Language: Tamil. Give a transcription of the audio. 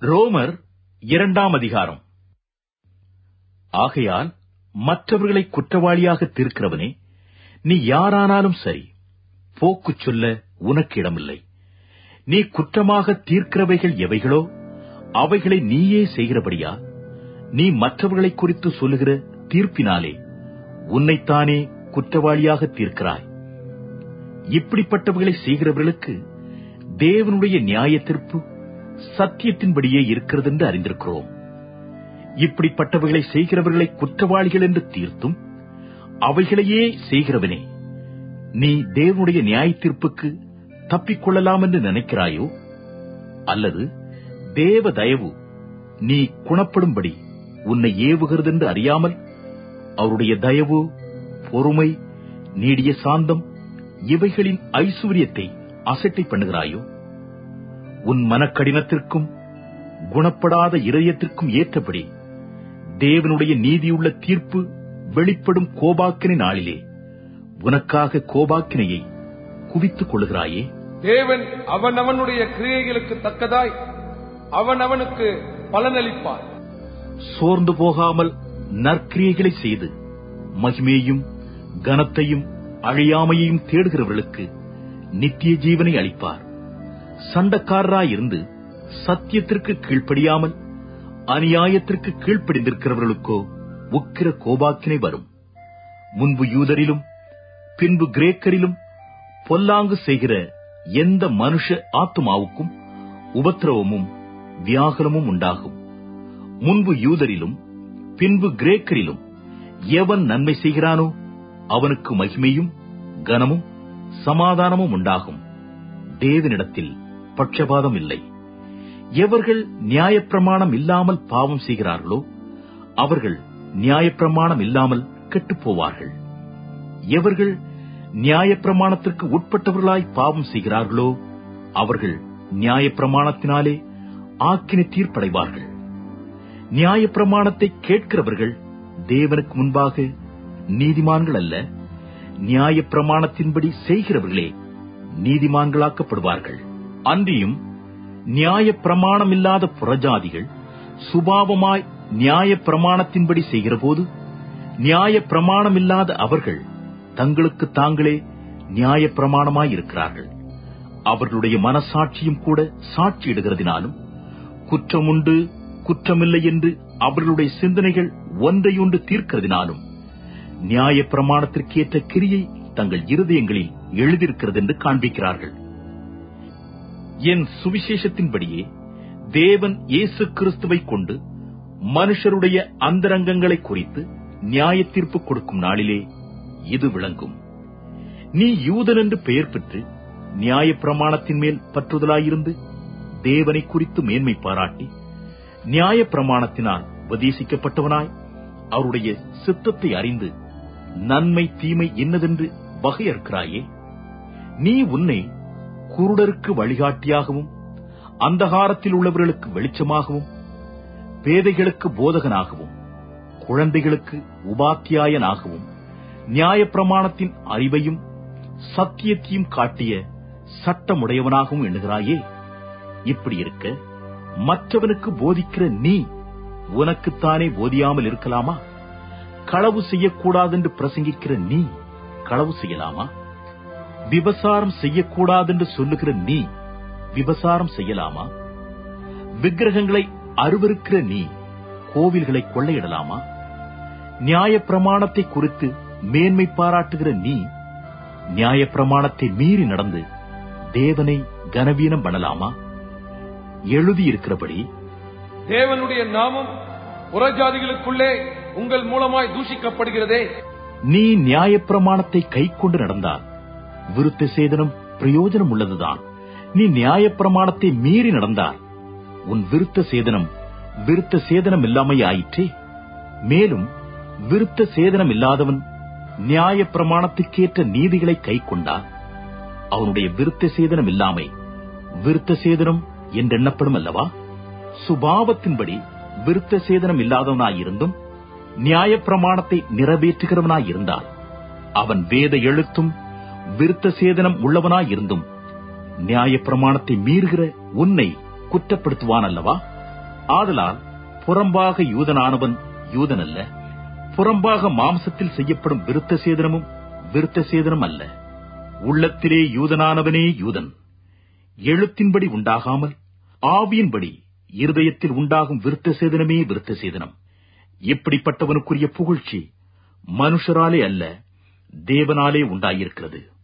ரோமர் இரண்டாம் அதிகாரம் ஆகையால் மற்றவர்களை குற்றவாளியாக தீர்க்கிறவனே நீ யாரானாலும் சரி போக்குச் சொல்ல உனக்கு இடமில்லை நீ குற்றமாக தீர்க்கிறவைகள் எவைகளோ அவைகளை நீயே செய்கிறபடியா நீ மற்றவர்களை குறித்து சொல்லுகிற தீர்ப்பினாலே உன்னைத்தானே குற்றவாளியாக தீர்க்கிறாய் இப்படிப்பட்டவைகளை செய்கிறவர்களுக்கு தேவனுடைய நியாய தீர்ப்பு சத்தியத்தின்படியே இருக்கிறது என்று அறிந்திருக்கிறோம் இப்படிப்பட்டவைகளை செய்கிறவர்களை குற்றவாளிகள் என்று தீர்த்தும் அவைகளையே செய்கிறவனே நீ தேவனுடைய நியாய தீர்ப்புக்கு தப்பிக்கொள்ளலாம் என்று நினைக்கிறாயோ அல்லது தேவ தயவு நீ குணப்படும்படி உன்னை ஏவுகிறது என்று அறியாமல் அவருடைய தயவு பொறுமை நீடிய சாந்தம் இவைகளின் ஐஸ்வர்யத்தை அசட்டை பண்ணுகிறாயோ உன் மனக்கடினத்திற்கும் குணப்படாத இதயத்திற்கும் ஏற்றபடி தேவனுடைய நீதியுள்ள தீர்ப்பு வெளிப்படும் கோபாக்கினை நாளிலே உனக்காக கோபாக்கினையை குவித்துக் கொள்கிறாயே தேவன் அவனவனுடைய கிரியைகளுக்கு தக்கதாய் அவனவனுக்கு பலனளிப்பார் சோர்ந்து போகாமல் நற்கிரியைகளை செய்து மகிமையையும் கனத்தையும் அழியாமையையும் தேடுகிறவர்களுக்கு நித்திய ஜீவனை அளிப்பார் சண்டக்காரராயிருந்து சத்தியத்திற்கு கீழ்ப்படியாமல் அநியாயத்திற்கு கீழ்ப்படிந்திருக்கிறவர்களுக்கோ உக்கிர கோபாக்கினை வரும் முன்பு யூதரிலும் பின்பு கிரேக்கரிலும் பொல்லாங்கு செய்கிற எந்த மனுஷ ஆத்துமாவுக்கும் உபத்திரவமும் வியாகுலமும் உண்டாகும் முன்பு யூதரிலும் பின்பு கிரேக்கரிலும் எவன் நன்மை செய்கிறானோ அவனுக்கு மகிமையும் கனமும் சமாதானமும் உண்டாகும் தேவனிடத்தில் பட்சபாதம் இல்லை எவர்கள் நியாயப்பிரமாணம் இல்லாமல் பாவம் செய்கிறார்களோ அவர்கள் நியாயப்பிரமாணம் இல்லாமல் கெட்டுப் போவார்கள் எவர்கள் நியாயப்பிரமாணத்திற்கு உட்பட்டவர்களாய் பாவம் செய்கிறார்களோ அவர்கள் நியாயப்பிரமாணத்தினாலே ஆக்கினை தீர்ப்படைவார்கள் நியாயப்பிரமாணத்தை கேட்கிறவர்கள் தேவனுக்கு முன்பாக நீதிமான்கள் அல்ல நியாயப்பிரமாணத்தின்படி செய்கிறவர்களே நீதிமான்களாக்கப்படுவார்கள் அன்றியும் நியாயப்பிரமாணம் இல்லாத புறஜாதிகள் சுபாவமாய் நியாயப்பிரமாணத்தின்படி செய்கிறபோது நியாயப்பிரமாணம் இல்லாத அவர்கள் தங்களுக்கு தாங்களே நியாயப்பிரமாணமாயிருக்கிறார்கள் அவர்களுடைய மனசாட்சியும் கூட சாட்சியிடுகிறதினாலும் குற்றமுண்டு குற்றமில்லை என்று அவர்களுடைய சிந்தனைகள் ஒன்றையொன்று தீர்க்கிறதினாலும் நியாய பிரமாணத்திற்கேற்ற கிரியை தங்கள் இருதயங்களில் எழுதியிருக்கிறது என்று காண்பிக்கிறார்கள் என் சுவிசேஷத்தின்படியே தேவன் இயேசு கிறிஸ்துவை கொண்டு மனுஷருடைய அந்தரங்கங்களை குறித்து நியாய தீர்ப்பு கொடுக்கும் நாளிலே இது விளங்கும் நீ யூதன் என்று பெயர் பெற்று நியாய பிரமாணத்தின் மேல் பற்றுதலாயிருந்து தேவனை குறித்து மேன்மை பாராட்டி நியாய பிரமாணத்தினால் உபதேசிக்கப்பட்டவனாய் அவருடைய சித்தத்தை அறிந்து நன்மை தீமை என்னதென்று வகையறுக்கிறாயே நீ உன்னை குருடருக்கு வழிகாட்டியாகவும் அந்தகாரத்தில் உள்ளவர்களுக்கு வெளிச்சமாகவும் பேதைகளுக்கு போதகனாகவும் குழந்தைகளுக்கு உபாத்தியாயனாகவும் நியாயப்பிரமாணத்தின் அறிவையும் சத்தியத்தையும் காட்டிய சட்டமுடையவனாகவும் எண்ணுகிறாயே இப்படி இருக்க மற்றவனுக்கு போதிக்கிற நீ உனக்குத்தானே போதியாமல் இருக்கலாமா களவு செய்யக்கூடாதென்று பிரசங்கிக்கிற நீ களவு செய்யலாமா விபசாரம் செய்யக்கூடாதென்று சொல்லுகிற நீ விபசாரம் செய்யலாமா விக்கிரகங்களை அருவருக்கிற நீ கோவில்களை கொள்ளையிடலாமா நியாய பிரமாணத்தை குறித்து மேன்மை பாராட்டுகிற நீ நியாய பிரமாணத்தை மீறி நடந்து தேவனை கனவீனம் பண்ணலாமா எழுதியிருக்கிறபடி தேவனுடைய நாமம் புறஜாதிகளுக்குள்ளே உங்கள் மூலமாய் தூஷிக்கப்படுகிறதே நீ நியாயப்பிரமாணத்தை கைக்கொண்டு நடந்தால் விருத்த சேதனம் பிரயோஜனம் உள்ளதுதான் நீ நியாயப்பிரமாணத்தை மீறி நடந்தால் உன் விருத்த சேதனம் விருத்த சேதனம் இல்லாமையே ஆயிற்றே மேலும் விருத்த சேதனம் இல்லாதவன் நியாய பிரமாணத்துக்கேற்ற நீதிகளை கைக்கொண்டால் அவனுடைய விருத்த சேதனம் இல்லாமை விருத்த சேதனம் என்றெண்ணப்படும் அல்லவா சுபாவத்தின்படி விருத்த சேதனம் இல்லாதவனாயிருந்தும் நியாய பிரமாணத்தை நிறைவேற்றுகிறவனாயிருந்தால் அவன் வேத எழுத்தும் விருத்த சேதனம் உள்ளவனாயிருந்தும் நியாய பிரமாணத்தை மீறுகிற உன்னை குற்றப்படுத்துவான் அல்லவா ஆதலால் புறம்பாக யூதனானவன் யூதன் அல்ல புறம்பாக மாம்சத்தில் செய்யப்படும் விருத்த சேதனமும் விருத்த சேதனம் அல்ல உள்ளத்திலே யூதனானவனே யூதன் எழுத்தின்படி உண்டாகாமல் ஆவியின்படி இருதயத்தில் உண்டாகும் விருத்த சேதனமே விருத்த சேதனம் இப்படிப்பட்டவனுக்குரிய புகழ்ச்சி மனுஷராலே அல்ல தேவனாலே உண்டாயிருக்கிறது